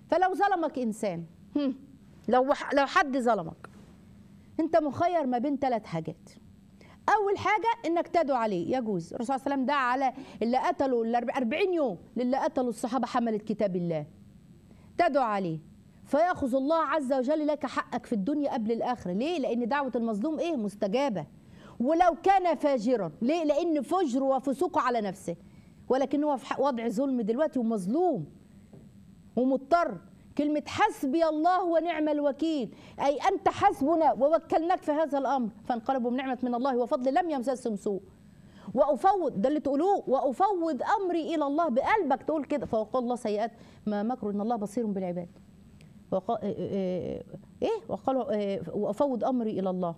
فلو ظلمك انسان هم، لو لو حد ظلمك انت مخير ما بين ثلاث حاجات اول حاجه انك تدعو عليه يجوز الرسول صلى الله عليه وسلم دعا على اللي قتلوا ال 40 يوم للي قتلوا الصحابه حمله كتاب الله تدعو عليه فياخذ الله عز وجل لك حقك في الدنيا قبل الاخره ليه لان دعوه المظلوم ايه مستجابه ولو كان فاجرا ليه لان فجره وفسوقه على نفسه ولكن هو في ح- وضع ظلم دلوقتي ومظلوم ومضطر كلمة حسبي الله ونعم الوكيل أي أنت حسبنا ووكلناك في هذا الأمر فانقلبوا بنعمة من الله وفضل لم يمسسهم سوء وأفوض ده اللي تقولوه وأفوض أمري إلى الله بقلبك تقول كده فوقال الله سيئات ما مكروا إن الله بصير بالعباد وقال إيه وقالوا إيه وأفوض أمري إلى الله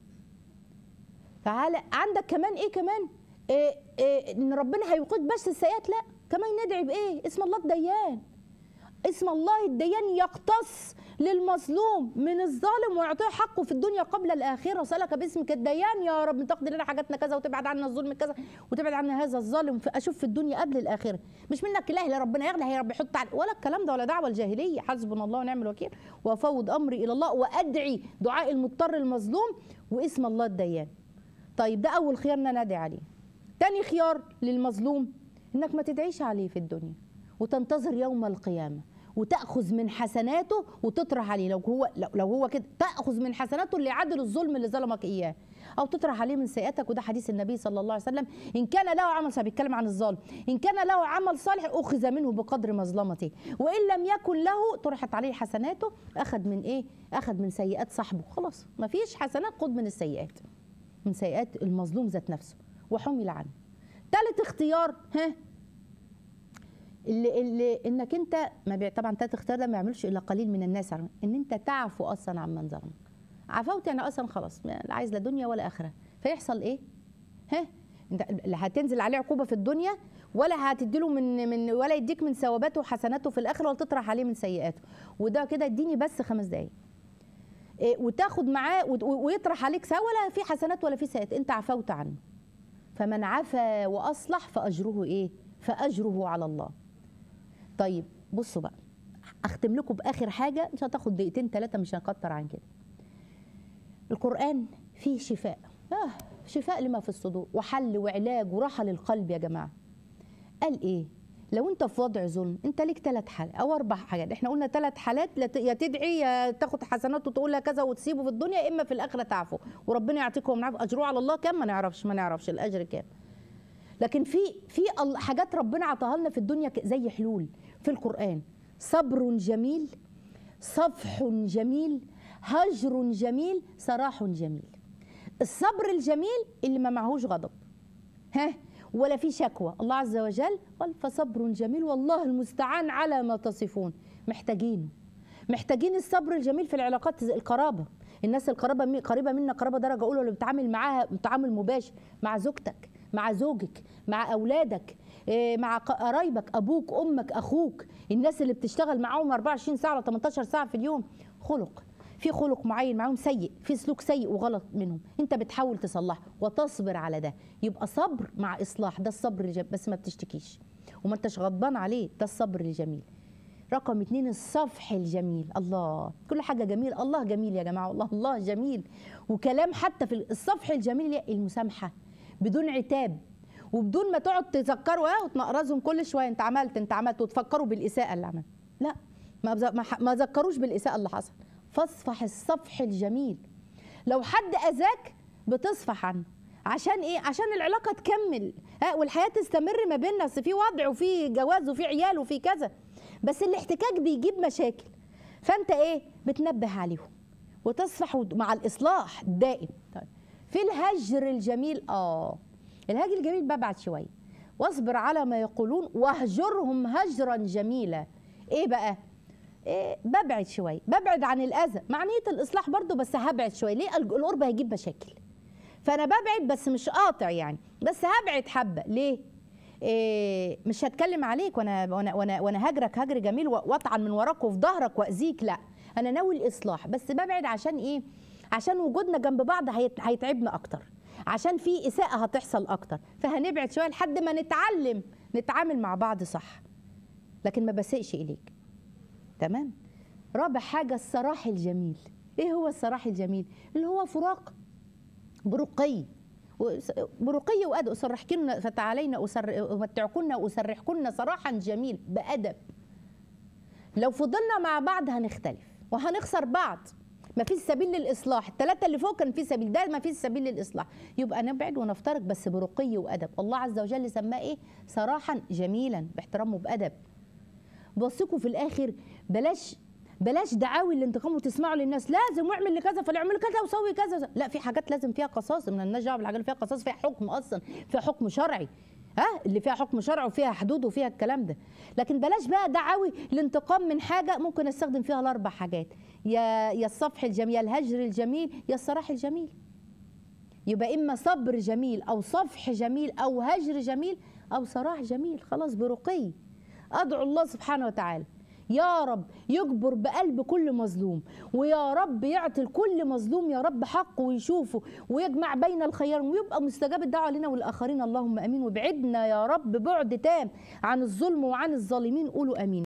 تعالى عندك كمان ايه كمان إيه إيه ان ربنا هيوقيك بس السيئات لا كمان ندعي بايه اسم الله الديان اسم الله الديان يقتص للمظلوم من الظالم ويعطيه حقه في الدنيا قبل الاخره سالك باسمك الديان يا رب تقضي لنا حاجاتنا كذا وتبعد عنا الظلم كذا وتبعد عنا هذا الظالم اشوف في الدنيا قبل الاخره مش منك اله لا ربنا يغنى هي رب يحط على ولا الكلام ده ولا دعوه الجاهليه حسبنا الله ونعم الوكيل وافوض امري الى الله وادعي دعاء المضطر المظلوم واسم الله الديان طيب ده اول خيار ان انا ادعي عليه تاني خيار للمظلوم انك ما تدعيش عليه في الدنيا وتنتظر يوم القيامه وتاخذ من حسناته وتطرح عليه لو هو لو, لو هو كده تاخذ من حسناته اللي يعادل الظلم اللي ظلمك اياه او تطرح عليه من سيئاتك وده حديث النبي صلى الله عليه وسلم ان كان له عمل صالح بيتكلم عن الظالم ان كان له عمل صالح اخذ منه بقدر مظلمته وان لم يكن له طرحت عليه حسناته اخذ من ايه اخذ من سيئات صاحبه خلاص ما فيش حسنات خد من السيئات من سيئات المظلوم ذات نفسه وحمل عنه ثالث اختيار ها اللي, اللي انك انت ما بي... طبعا ثالث اختيار ده ما يعملش الا قليل من الناس عن ان انت تعفو اصلا عمن ظلمك عفوت يعني اصلا خلاص لا عايز لا دنيا ولا اخره فيحصل ايه ها انت لا هتنزل عليه عقوبه في الدنيا ولا هتديله من من ولا يديك من ثواباته وحسناته في الاخره ولا تطرح عليه من سيئاته وده كده اديني بس خمس دقايق إيه، وتاخد معاه وت- ويطرح عليك سوا ولا في حسنات ولا في سيئات انت عفوت عنه فمن عفا واصلح فاجره ايه فاجره على الله طيب بصوا بقى اختم لكم باخر حاجه مش هتاخد دقيقتين ثلاثه مش هنكتر عن كده القران فيه شفاء آه شفاء لما في الصدور وحل وعلاج وراحه للقلب يا جماعه قال ايه لو انت في وضع ظلم انت ليك ثلاث حالات او اربع حاجات احنا قلنا ثلاث حالات لا ت- يا تدعي يا تاخد حسنات وتقول لها كذا وتسيبه في الدنيا يا اما في الاخره تعفو وربنا يعطيكم نعفو اجره على الله كام ما نعرفش ما نعرفش الاجر كام لكن في في ال- حاجات ربنا عطاها لنا في الدنيا ك- زي حلول في القران صبر جميل صفح جميل هجر جميل سراح جميل الصبر الجميل اللي ما معهوش غضب ها ولا في شكوى الله عز وجل قال فصبر جميل والله المستعان على ما تصفون محتاجينه محتاجين الصبر الجميل في العلاقات زي القرابه الناس القرابه مي- قريبه منا قرابه درجه اولى اللي بتعامل معاها تعامل مباشر مع زوجتك مع زوجك مع اولادك إيه، مع ق- قرايبك ابوك امك اخوك الناس اللي بتشتغل معاهم 24 ساعه ولا 18 ساعه في اليوم خلق في خلق معين معاهم سيء في سلوك سيء وغلط منهم انت بتحاول تصلحه وتصبر على ده يبقى صبر مع اصلاح ده الصبر الجميل بس ما بتشتكيش وما انتش غضبان عليه ده الصبر الجميل رقم اتنين الصفح الجميل الله كل حاجة جميل الله جميل يا جماعة والله الله جميل وكلام حتى في الصفح الجميل هي المسامحة بدون عتاب وبدون ما تقعد تذكروا اه وتنقرزهم كل شويه انت عملت انت عملت وتفكروا بالاساءه اللي عملت لا ما بز- ما ح- ما ذكروش بالاساءه اللي حصل فاصفح الصفح الجميل لو حد اذاك بتصفح عنه عشان ايه عشان العلاقه تكمل ها والحياه تستمر ما بيننا اصل في وضع وفي جواز وفي عيال وفي كذا بس الاحتكاك بيجيب مشاكل فانت ايه بتنبه عليهم وتصفح ود- مع الاصلاح الدائم طيب في الهجر الجميل اه الهجر الجميل ببعد شويه واصبر على ما يقولون واهجرهم هجرا جميلا ايه بقى إيه ببعد شويه ببعد عن الاذى مع نيه الاصلاح برضو بس هبعد شويه ليه الج- القرب هيجيب مشاكل فانا ببعد بس مش قاطع يعني بس هبعد حبه ليه إيه مش هتكلم عليك وانا وانا وانا, وأنا هجرك هجر جميل و- واطعن من وراك وفي ظهرك واذيك لا انا ناوي الاصلاح بس ببعد عشان ايه عشان وجودنا جنب بعض هيت- هيتعبنا اكتر عشان في اساءه هتحصل اكتر فهنبعد شويه لحد ما نتعلم نتعامل مع بعض صح لكن ما بسيئش اليك تمام رابع حاجه السراح الجميل ايه هو السراح الجميل اللي هو فراق برقي وس- برقي وادب اسرحكن فتعالينا أسر- امتعكن واسرحكن سراحا جميل بادب لو فضلنا مع بعض هنختلف وهنخسر بعض ما فيش سبيل للاصلاح الثلاثه اللي فوق كان في سبيل ده ما فيش سبيل للاصلاح يبقى نبعد ونفترق بس برقي وادب الله عز وجل سماه ايه صراحا جميلا باحترام وبادب بوصيكم في الاخر بلاش بلاش دعاوي الانتقام وتسمعوا للناس لازم واعمل لكذا فليعمل كذا وسوي كذا لا في حاجات لازم فيها قصاص من الناس دعوه بالحاجات اللي فيها قصاص فيها حكم اصلا فيها حكم شرعي ها اللي فيها حكم شرعي وفيها حدود وفيها الكلام ده لكن بلاش بقى دعاوي الانتقام من حاجه ممكن استخدم فيها الاربع حاجات يا يا الصفح الجميل يا الهجر الجميل يا الصراح الجميل يبقى اما صبر جميل او صفح جميل او هجر جميل او صراح جميل خلاص برقي ادعو الله سبحانه وتعالى يا رب يجبر بقلب كل مظلوم ويا رب يعطي لكل مظلوم يا رب حقه ويشوفه ويجمع بين الخيار ويبقى مستجاب الدعوه لنا والاخرين اللهم امين وابعدنا يا رب بعد تام عن الظلم وعن الظالمين قولوا امين